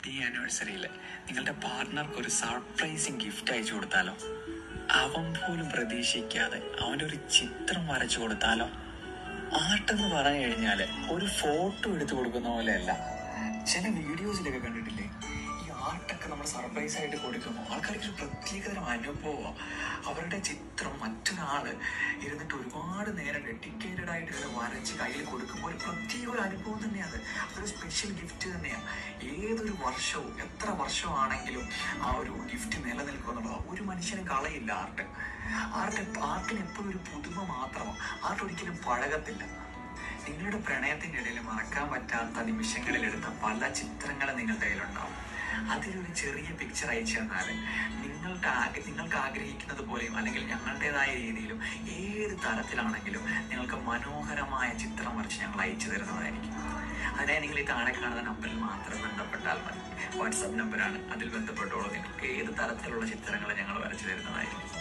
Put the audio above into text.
ഈ ആനിവേഴ്സറിയിൽ നിങ്ങളുടെ പാർട്ട്ണർക്ക് ഒരു സർപ്രൈസിങ് ഗിഫ്റ്റ് അയച്ചു കൊടുത്താലോ അവൻ പോലും പ്രതീക്ഷിക്കാതെ അവൻ്റെ ഒരു ചിത്രം വരച്ചു കൊടുത്താലോ ആർട്ട് എന്ന് പറഞ്ഞു കഴിഞ്ഞാൽ ഒരു ഫോട്ടോ എടുത്തു കൊടുക്കുന്ന പോലെയല്ല ചില വീഡിയോസിലൊക്കെ കണ്ടിട്ടില്ലേ ഈ ആർട്ടൊക്കെ നമ്മൾ സർപ്രൈസ് ആയിട്ട് കൊടുക്കുമ്പോൾ ആൾക്കാർക്ക് ഒരു പ്രത്യേകതരം അനുഭവം അവരുടെ ചിത്രം മറ്റൊരാള് ഇരുന്നിട്ട് ഒരുപാട് നേരം ഡെഡിക്കേറ്റഡ് ആയിട്ട് ഇരുന്ന് വരച്ച് കയ്യിൽ കൊടുക്കുമ്പോൾ ഒരു പ്രത്യേക ഒരു അനുഭവം തന്നെയാണ് അതൊരു സ്പെഷ്യൽ ഗിഫ്റ്റ് തന്നെയാണ് ഏതൊരു വർഷവും എത്ര വർഷമാണെങ്കിലും ആ ഒരു ഗിഫ്റ്റ് നിലനിൽക്കും എന്നുള്ളത് ഒരു മനുഷ്യനും കളയില്ല ആർട്ട് ആർട്ട് ആർട്ടിന് എപ്പോഴും ഒരു പുതുമ മാത്രമാണ് ആർട്ട് ഒരിക്കലും പഴകത്തില്ല നിങ്ങളുടെ പ്രണയത്തിന്റെ ഇടയിൽ മറക്കാൻ പറ്റാത്ത നിമിഷങ്ങളിൽ എടുത്ത പല ചിത്രങ്ങളും നിങ്ങളുടെ കയ്യിലുണ്ടാവും അതിലൊരു ചെറിയ പിക്ചർ അയച്ചു തന്നാൽ നിങ്ങളുടെ ആഗ്ര- നിങ്ങൾക്ക് ആഗ്രഹിക്കുന്നത് പോലെയും അല്ലെങ്കിൽ ഞങ്ങളുടേതായ രീതിയിലും ഏത് തരത്തിലാണെങ്കിലും നിങ്ങൾക്ക് മനോഹരമായ ചിത്രം വരച്ച് ഞങ്ങൾ അയച്ചു തരുന്നതായിരിക്കും അതിനായി നിങ്ങൾ ഈ താഴെ കാണുന്ന നമ്പറിൽ മാത്രം ബന്ധപ്പെട്ടാൽ മതി വാട്സാപ്പ് നമ്പറാണ് അതിൽ ബന്ധപ്പെട്ടോളൂ നിങ്ങൾക്ക് ഏത് തരത്തിലുള്ള ചിത്രങ്ങൾ ഞങ്ങൾ വരച്ചു തരുന്നതായിരിക്കും